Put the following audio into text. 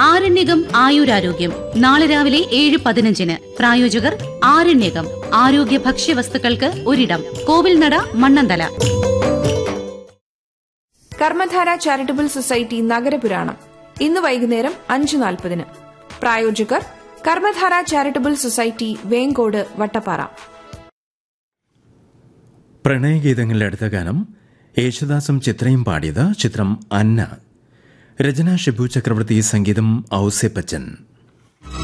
ആരണ്യകം ആയുരാരോഗ്യം നാളെ രാവിലെ ഏഴ് പതിനഞ്ചിന് പ്രായോജകർ ആരണ്യകം ആരോഗ്യ ഭക്ഷ്യവസ്തുക്കൾക്ക് ഒരിടം കോവിൽനട മണ്ണന്തല കർമ്മധാര ചാരിറ്റബിൾ സൊസൈറ്റി നഗരപുരാണം ഇന്ന് വൈകുന്നേരം അഞ്ച് നാൽപ്പതിന് പ്രായോജകർ കർമ്മധാര ചാരിറ്റബിൾ സൊസൈറ്റി വേങ്കോട് വട്ടപ്പാറ പ്രണയഗീതങ്ങളുടെ അടുത്ത ഗാനം യേശുദാസും ചിത്രയും പാടിയത് ചിത്രം അന്ന രചന ഷിബു ചക്രവർത്തി സംഗീതം ഔസേപ്പച്ചൻ